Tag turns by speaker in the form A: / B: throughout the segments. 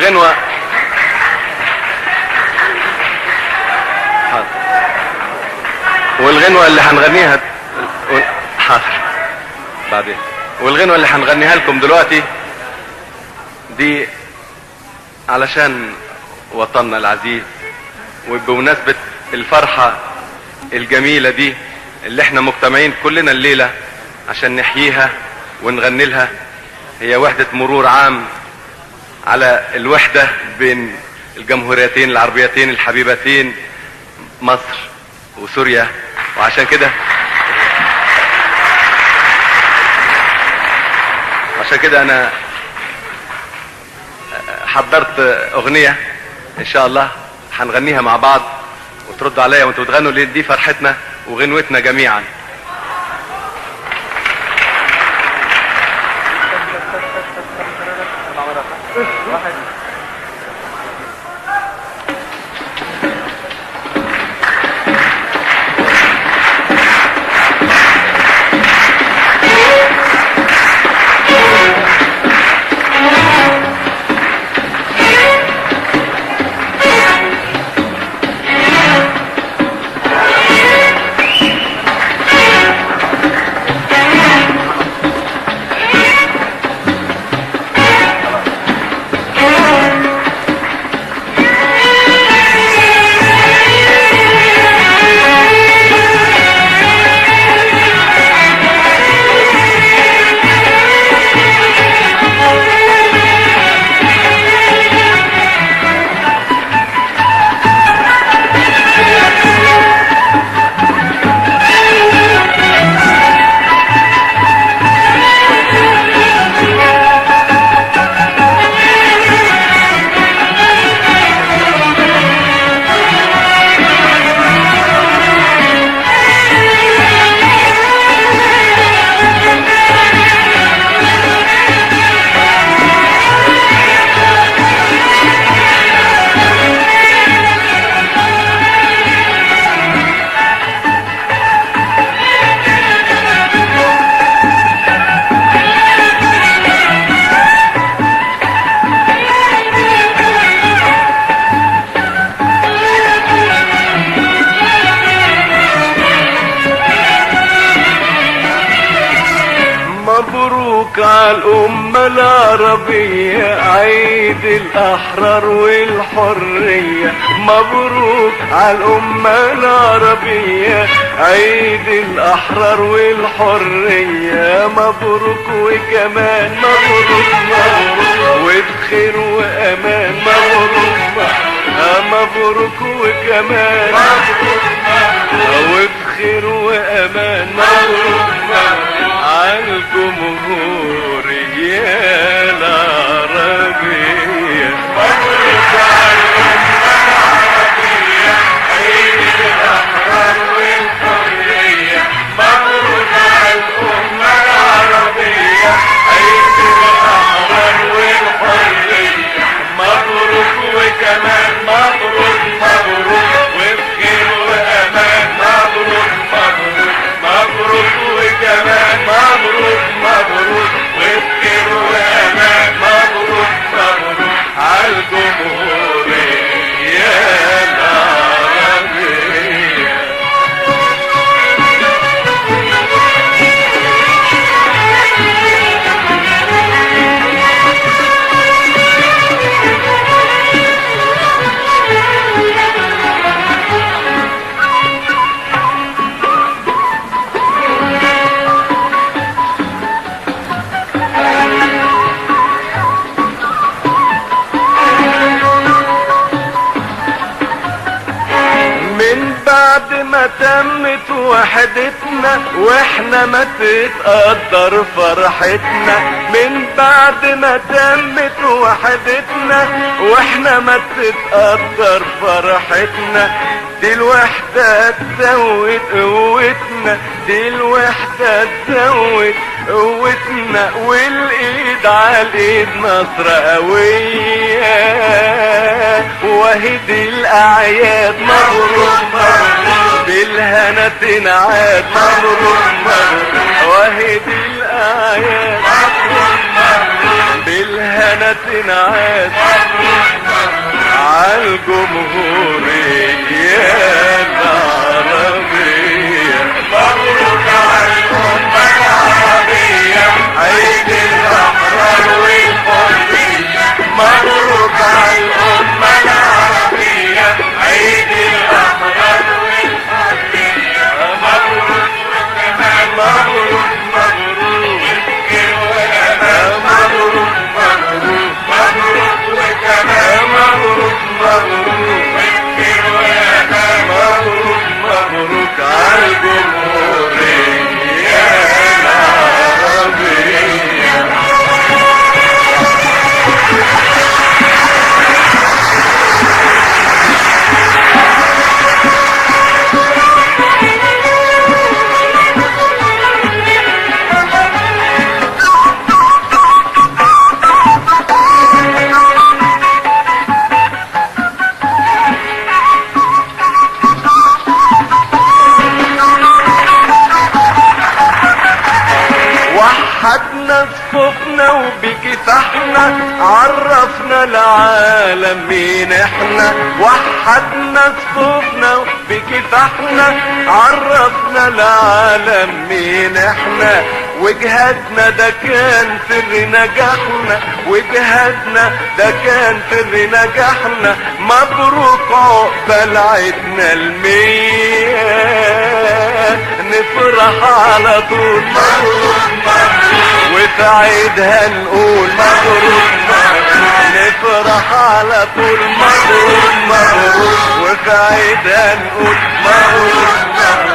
A: والغنوة حاضر. والغنوة اللي هنغنيها وال- حاضر بعدين والغنوة اللي هنغنيها لكم دلوقتي دي علشان وطننا العزيز وبمناسبة الفرحة الجميلة دي اللي احنا مجتمعين كلنا الليلة عشان نحييها ونغني لها هي وحدة مرور عام على الوحدة بين الجمهوريتين العربيتين الحبيبتين مصر وسوريا وعشان كده عشان كده انا حضرت اغنية ان شاء الله هنغنيها مع بعض وتردوا عليا وانتوا بتغنوا ليه دي فرحتنا وغنوتنا جميعا
B: مبروك على الأمة العربية عيد الأحرار والحرية مبروك على الأمة العربية عيد الأحرار والحرية مبروك وكمان مبروك مبروك وبخير وأمان مبروك آه مبروك وكمان وبخير وأمان مبروك على الجمهورية العربية مبروك على الأمة العربية عيد الأحرار والحرية مبروك على الأمة العربية عيد الأحرار والحرية مبروك وكمان مبروك مبروك وبخير وأمان مبروك مبروك مبروك وكمان مبروك مبروك وبخير وأمان مبروك مبروك على الجمهورية العربية من بعد ما تمت وحدتنا واحنا ما تتقدر فرحتنا من بعد ما تمت وحدتنا واحنا ما تتقدر فرحتنا دي الوحدة تزود قوتنا دي الوحدة تزود قوتنا والايد على الايد نصر قوية وهدي الاعياد مبروك مبروك بالهنا تنعاد مبروك مبروك وهدي الاعياد مبروك مبروك بالهنا والهنا تنعاد عالجمهورية العربية
C: مبروك على الأمة العربية عيد الأحرار والحرية مبروك على الأمة العربية عيد الأحرار والحرية مبروك وكمان مبروك مبروك اذكر وأمان مبروك مبروك مبروك وكمان مبروك مبروك اذكر وأمان
B: مبروك مبروك عالجمهورية العربية وحدنا صفوفنا وبكفاحنا عرفنا العالم مين احنا وحدنا صفوفنا وبكفاحنا عرفنا العالم مين احنا وجهادنا ده كان سر نجاحنا وجهادنا ده كان سر نجاحنا مبروك عقبال عيدنا المية نفرح على طول وفي عيدها نقول مبروك نفرح على طول مبروك مبروك وفي عيدها نقول مبروك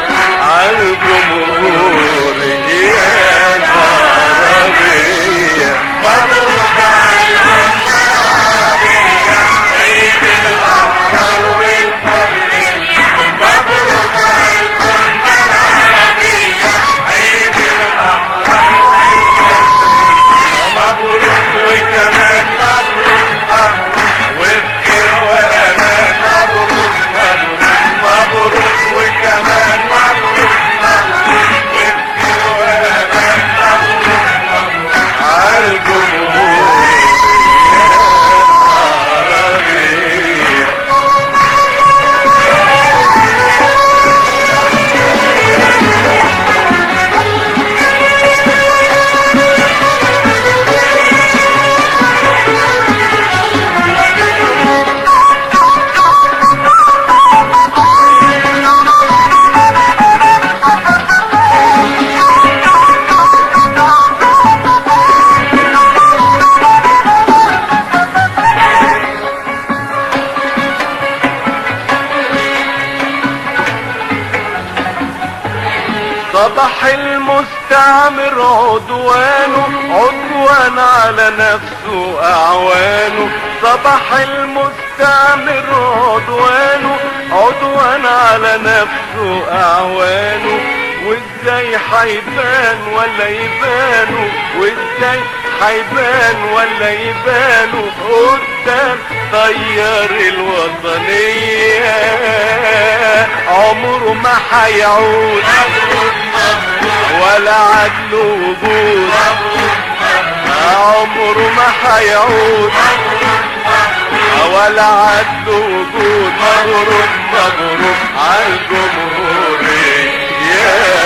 B: عالجمهورية العربية
C: مبروك على الأمة العربية عيد الأحرار والحرية مبروك على الأمة العربية عيد الأحرار والحرية مبروك وكمان مبروك مبروك وابكر وأمان مبروك مبروك مبروك وكمان مبروك مبروك وابكر وأمان مبروك مبروك
B: عالجمهورية العربية صبح المستعمر عدوانه عدوان على نفسه اعوانه صبح المستعمر عدوانه عدوان على نفسه اعوانه وازاي حيبان ولا يبانوا وازاي حيبان ولا يبانوا قدام طيار الوطنية عمره ما حيعود ولا عدل وجود عمره ما حيعود ولا عدل وجود مبروك مبروك عالجمهورية